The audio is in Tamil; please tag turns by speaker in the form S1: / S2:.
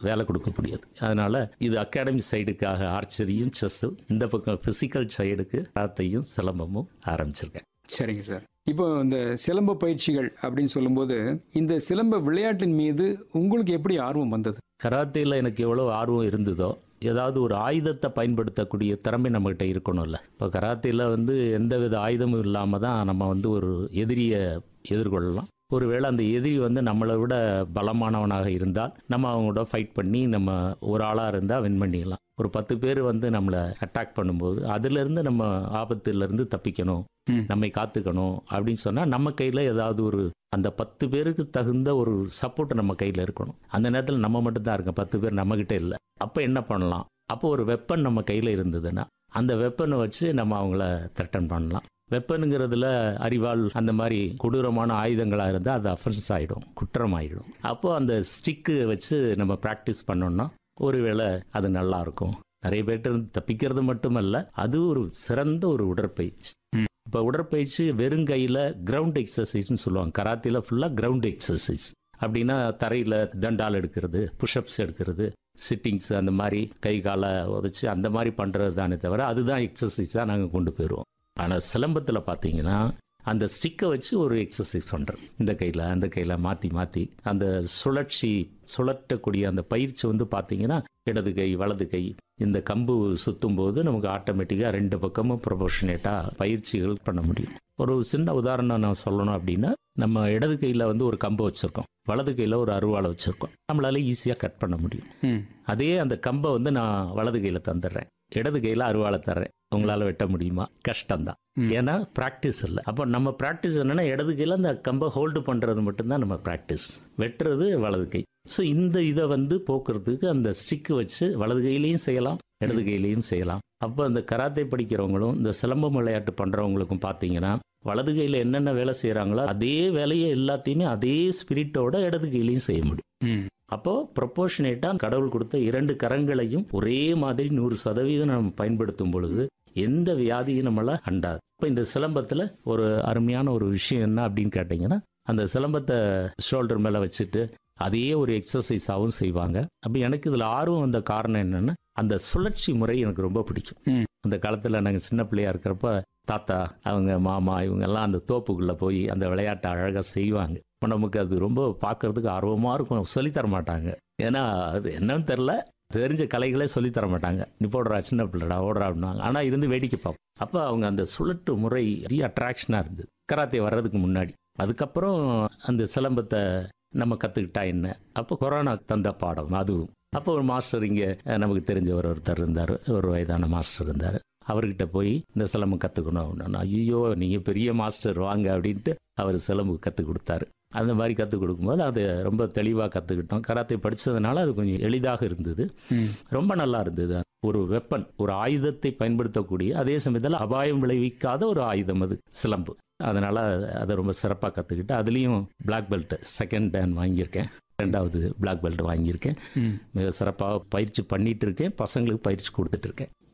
S1: வேலை கொடுக்கக்கூடியது அதனால இது அகாடமி சைடுக்காக ஆர்ச்சரியும் செஸ்ஸும் இந்த பக்கம் பிசிக்கல் சைடுக்கு கராத்தையும் சிலம்பமும் ஆரம்பிச்சிருக்கேன்
S2: சரிங்க சார் இப்போ இந்த சிலம்ப பயிற்சிகள் அப்படின்னு சொல்லும்போது இந்த சிலம்ப விளையாட்டின் மீது உங்களுக்கு எப்படி ஆர்வம் வந்தது
S1: கராத்தேல எனக்கு எவ்வளோ ஆர்வம் இருந்ததோ ஏதாவது ஒரு ஆயுதத்தை பயன்படுத்தக்கூடிய திறமை நம்மகிட்ட இருக்கணும்ல இப்போ கராத்தேல வந்து எந்தவித ஆயுதமும் இல்லாமல் தான் நம்ம வந்து ஒரு எதிரியை எதிர்கொள்ளலாம் ஒருவேளை அந்த எதிரி வந்து நம்மளை விட பலமானவனாக இருந்தால் நம்ம அவங்களோட ஃபைட் பண்ணி நம்ம ஒரு ஆளாக இருந்தால் வின் பண்ணிடலாம் ஒரு பத்து பேர் வந்து நம்மளை அட்டாக் பண்ணும்போது அதுலேருந்து நம்ம ஆபத்துலேருந்து தப்பிக்கணும்
S2: ம்.
S1: நம்மை காத்துக்கணும் அப்படின்னு சொன்னால் நம்ம கையில் ஏதாவது ஒரு அந்த பத்து பேருக்கு தகுந்த ஒரு சப்போர்ட் நம்ம கையில் இருக்கணும் அந்த நேரத்தில் நம்ம மட்டும்தான் இருக்கோம் பத்து பேர் நம்மக்கிட்ட இல்லை அப்போ என்ன பண்ணலாம் அப்போ ஒரு வெப்பன் நம்ம கையில் இருந்ததுன்னா அந்த வெப்பனை வச்சு நம்ம அவங்கள த்ரெட்டன் பண்ணலாம் வெப்பனுங்கிறதுல அறிவாள் அந்த மாதிரி கொடூரமான ஆயுதங்களாக இருந்தால் அது அஃபென்ஸ் ஆகிடும் குற்றம் ஆகிடும் அப்போ அந்த ஸ்டிக்கு வச்சு நம்ம ப்ராக்டிஸ் பண்ணோம்னா ஒருவேளை அது நல்லா இருக்கும் நிறைய பேர்ட்ட இருந்து தப்பிக்கிறது மட்டுமல்ல அது ஒரு சிறந்த ஒரு உடற்பயிற்சி
S2: ம்.
S1: இப்போ உடற்பயிற்சி வெறும் கையில் கிரவுண்ட் எக்ஸசைஸ்னு சொல்லுவாங்க கராத்தியில் ஃபுல்லாக கிரவுண்ட் எக்ஸசைஸ் அப்படின்னா தரையில் தண்டால் எடுக்கிறது புஷ்அப்ஸ் எடுக்கிறது சிட்டிங்ஸ் அந்த மாதிரி கை காலை உதச்சி அந்த மாதிரி பண்ணுறது தானே தவிர அதுதான் எக்ஸசைஸ் தான் நாங்கள் கொண்டு போயிடுவோம் ஆனால் சிலம்பத்தில் பார்த்தீங்கன்னா அந்த ஸ்டிக்கை வச்சு ஒரு எக்ஸசைஸ் பண்ணுறோம் இந்த கையில் அந்த கையில் மாற்றி மாற்றி அந்த சுழற்சி சுழற்றக்கூடிய அந்த பயிற்சி வந்து பார்த்தீங்கன்னா இடது கை வலது கை இந்த கம்பு சுற்றும் போது நமக்கு ஆட்டோமேட்டிக்காக ரெண்டு பக்கமும் ப்ரொபோஷனேட்டாக பயிற்சிகள் பண்ண முடியும் ஒரு சின்ன உதாரணம் நான் சொல்லணும் அப்படின்னா நம்ம இடது கையில் வந்து ஒரு கம்பு வச்சுருக்கோம் வலது கையில் ஒரு அருவாளை வச்சுருக்கோம் நம்மளால ஈஸியாக கட் பண்ண முடியும்
S2: ம்
S1: அதே அந்த கம்பை வந்து நான் வலது கையில் தந்துடுறேன் இடது கையில் அருவாளை தர்றேன் உங்களால் வெட்ட முடியுமா கஷ்டம்தான்
S2: ம்.
S1: ஏன்னா ப்ராக்டிஸ் இல்லை அப்போ நம்ம ப்ராக்டிஸ் என்னன்னா இடது கையில் அந்த கம்பை ஹோல்டு பண்ணுறது மட்டும்தான் நம்ம ப்ராக்டிஸ் வெட்டுறது வலது கை ஸோ இந்த இதை வந்து போக்குறதுக்கு அந்த ஸ்டிக்கு வச்சு வலது கையிலையும் செய்யலாம் இடது கையிலையும் செய்யலாம் அப்போ அந்த கராத்தே படிக்கிறவங்களும் இந்த சிலம்பம் விளையாட்டு பண்ணுறவங்களுக்கும் பார்த்தீங்கன்னா வலது கையில் என்னென்ன வேலை செய்கிறாங்களோ அதே வேலையை எல்லாத்தையுமே அதே ஸ்பிரிட்டோட இடது கையிலையும் செய்ய முடியும்
S2: ம்
S1: அப்போ ப்ரொப்போர்ஷனேட்டாக கடவுள் கொடுத்த இரண்டு கரங்களையும் ஒரே மாதிரி நூறு சதவீதம் நம்ம பயன்படுத்தும் பொழுது எந்த வியாதியும் நம்மளை அண்டாது இப்போ இந்த சிலம்பத்தில் ஒரு அருமையான ஒரு விஷயம் என்ன அப்படின்னு கேட்டிங்கன்னா அந்த சிலம்பத்தை ஷோல்டர் மேலே வச்சுட்டு அதையே ஒரு எக்ஸசைஸாகவும் செய்வாங்க அப்போ எனக்கு இதில் ஆர்வம் வந்த காரணம் என்னென்னா அந்த சுழற்சி முறை எனக்கு ரொம்ப பிடிக்கும்
S2: ம்.
S1: அந்த காலத்தில் நாங்கள் சின்ன பிள்ளையா இருக்கிறப்ப தாத்தா அவங்க மாமா இவங்கெல்லாம் அந்த தோப்புக்குள்ளே போய் அந்த விளையாட்டை அழகாக செய்வாங்க இப்போ நமக்கு அது ரொம்ப பார்க்கறதுக்கு ஆர்வமாக இருக்கும் சொல்லித் தர மாட்டாங்க ஏன்னா அது என்னன்னு தெரில தெரிஞ்ச கலைகளே சொல்லித் தர மாட்டாங்க நீ போடுறா சின்ன பிள்ளைடா ஓடுறா அப்படின்னாங்க ஆனால் இருந்து வேடிக்கை பார்ப்போம் அப்போ அவங்க அந்த சுழட்டு முறை பெரிய அட்ராக்ஷனாக இருந்தது கராத்தே வர்றதுக்கு முன்னாடி அதுக்கப்புறம் அந்த சிலம்பத்தை நம்ம கற்றுக்கிட்டா என்ன அப்போ கொரோனா தந்த பாடம் அதுவும் அப்போ ஒரு மாஸ்டர் இங்கே நமக்கு தெரிஞ்சவர் ஒருத்தர் இருந்தார் ஒரு வயதான மாஸ்டர் இருந்தார் அவர்கிட்ட போய் இந்த சிலம்பம் கற்றுக்கணும் அப்படின்னா ஐயோ நீங்கள் பெரிய மாஸ்டர் வாங்க அப்படின்ட்டு அவர் சிலம்பு கற்றுக் கொடுத்தாரு அந்த மாதிரி கற்றுக் கொடுக்கும்போது அது ரொம்ப தெளிவாக கற்றுக்கிட்டோம் கராத்தே படித்ததுனால அது கொஞ்சம் எளிதாக இருந்தது
S2: ம்
S1: ரொம்ப நல்லா இருந்தது ஒரு வெப்பன் ஒரு ஆயுதத்தை பயன்படுத்தக்கூடிய அதே சமயத்தில் அபாயம் விளைவிக்காத ஒரு ஆயுதம் அது சிலம்பு அதனால அதை ரொம்ப சிறப்பாக கற்றுக்கிட்டு அதுலேயும் பிளாக் பெல்ட் செகண்ட் டேன் வாங்கியிருக்கேன் ரெண்டாவது பிளாக் பெல்ட் வாங்கியிருக்கேன்
S2: ம்
S1: மிக சிறப்பாக பயிற்சி பண்ணிட்டு இருக்கேன் பசங்களுக்கு பயிற்சி கொடுத்துட்டு இருக்கேன்